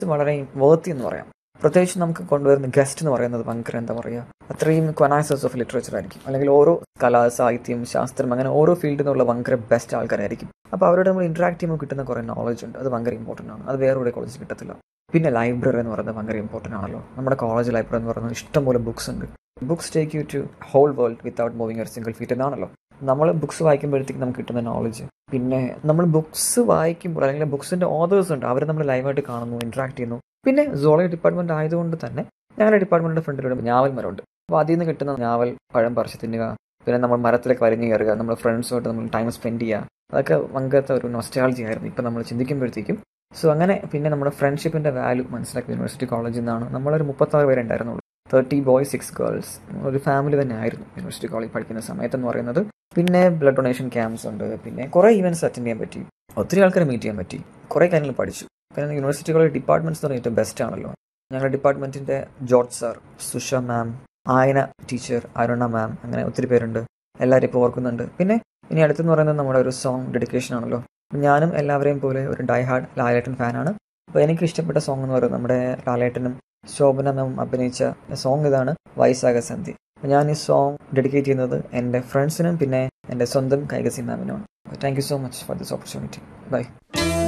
വളരെ വേർത്തി എന്ന് പറയാം പ്രത്യേകിച്ച് നമുക്ക് കൊണ്ടുവരുന്ന ഗസ്റ്റ് എന്ന് പറയുന്നത് ഭയങ്കര എന്താ പറയുക അത്രയും കൊനാസേഴ്സ് ഓഫ് ലിറ്ററേച്ചർ ആയിരിക്കും അല്ലെങ്കിൽ ഓരോ കലാ സാഹിത്യം ശാസ്ത്രം അങ്ങനെ ഓരോ ഫീൽഡിൽ നിന്നുള്ള ഭയങ്കര ബെസ്റ്റ് ആൾക്കാരായിരിക്കും അപ്പോൾ അവരോട് നമ്മൾ ഇന്ററാക്ട് ചെയ്യുമ്പോൾ കിട്ടുന്ന കുറേ നോളജ് ഉണ്ട് അത് ഭയങ്കര ഇമ്പോർട്ടൻ്റ് ആണ് അത് വേറെ ഒരു കോളേജിൽ കിട്ടത്തില്ല പിന്നെ ലൈബ്രറി എന്ന് പറയുന്നത് ഭയങ്കര ഇമ്പോർട്ടൻ്റ് ആണല്ലോ നമ്മുടെ കോളേജ് ലൈബ്രറി എന്ന് പറയുന്നത് ഇഷ്ടംപോലെ ബുക്സ് ഉണ്ട് books take you to whole world without moving ഒരു സിംഗിൾ ഫീറ്റ് എന്നാണല്ലോ നമ്മൾ ബുക്സ് വായിക്കുമ്പോഴത്തേക്ക് നമുക്ക് കിട്ടുന്ന നോളജ് പിന്നെ നമ്മൾ ബുക്സ് വായിക്കുമ്പോൾ അല്ലെങ്കിൽ ബുക്സിന്റെ ഓതേഴ്സ് ഉണ്ട് അവർ നമ്മൾ ലൈവായിട്ട് കാണുന്നു ഇന്ററാക്ട് ചെയ്യുന്നു പിന്നെ സോളജി ഡിപ്പാർട്ട്മെന്റ് ആയതുകൊണ്ട് തന്നെ ഞങ്ങളുടെ ഡിപ്പാർട്ട്മെന്റിന്റെ ഫ്രണ്ടിലൂടെ ഞാവൽ മരമുണ്ട് അപ്പോൾ അതിൽ നിന്ന് കിട്ടുന്ന ഞാവൽ പഴം പറിച്ച് തിന്നുക പിന്നെ നമ്മൾ മരത്തിലേക്ക് വരഞ്ഞു കയറുക നമ്മുടെ ഫ്രണ്ട്സുമായിട്ട് നമ്മൾ ടൈം സ്പെൻഡ് ചെയ്യുക അതൊക്കെ ഭയങ്കരത്തെ ഒരു നൊസ്റ്റാളജി ആയിരുന്നു ഇപ്പം നമ്മൾ ചിന്തിക്കുമ്പോഴത്തേക്കും സോ അങ്ങനെ പിന്നെ നമ്മുടെ ഫ്രണ്ട്ഷിപ്പിന്റെ വാല്യൂ മനസ്സിലാക്കി യൂണിവേഴ്സിറ്റി കോളേജിൽ നിന്നാണ് നമ്മളൊരു മുപ്പത്താറ് പേരെ ഉണ്ടായിരുന്നുള്ളൂ തേർട്ടി ബോയ്സ് സിക്സ് ഗേൾസ് ഒരു ഫാമിലി തന്നെ ആയിരുന്നു യൂണിവേഴ്സിറ്റി കോളേജ് പഠിക്കുന്ന സമയത്ത് എന്ന് പറയുന്നത് പിന്നെ ബ്ലഡ് ഡൊണേഷൻ ക്യാമ്പ്സ് ഉണ്ട് പിന്നെ കുറേ ഇവന്റ്സ് അറ്റൻഡ് ചെയ്യാൻ പറ്റി ഒത്തിരി ആൾക്കാരെ മീറ്റ് ചെയ്യാൻ പറ്റി കുറേ കാര്യങ്ങൾ പഠിച്ചു പിന്നെ യൂണിവേഴ്സിറ്റി കോളേജ് ഡിപ്പാർട്ട്മെന്റ്സ് എന്ന് പറഞ്ഞാൽ ഏറ്റവും ബെസ്റ്റ് ആണല്ലോ ഞങ്ങളുടെ ഡിപ്പാർട്ട്മെന്റിന്റെ George sir Susha ma'am Ayana teacher Aruna ma'am അങ്ങനെ ഒത്തിരി പേരുണ്ട് എല്ലാവരും ഇപ്പോൾ ഓർക്കുന്നുണ്ട് പിന്നെ ഇനി അടുത്തെന്ന് പറയുന്നത് നമ്മുടെ ഒരു സോങ് ഡെഡിക്കേഷൻ ആണല്ലോ ഞാനും എല്ലാവരെയും പോലെ ഒരു ഡൈ ഹാർഡ് ലാലേട്ടൻ ഫാനാണ് അപ്പോൾ എനിക്ക് ഇഷ്ടപ്പെട്ട സോങ് എന്ന് പറയുന്നത് നമ്മുടെ ലാലേട്ടനും ശോഭന മാം അഭിനയിച്ച സോങ് ഇതാണ് വൈശാഖ സന്ധി ഞാൻ ഈ സോങ് ഡെഡിക്കേറ്റ് ചെയ്യുന്നത് എൻ്റെ ഫ്രണ്ട്സിനും പിന്നെ എൻ്റെ സ്വന്തം കൈകസി മാമിനുമാണ് thank you so much for this opportunity by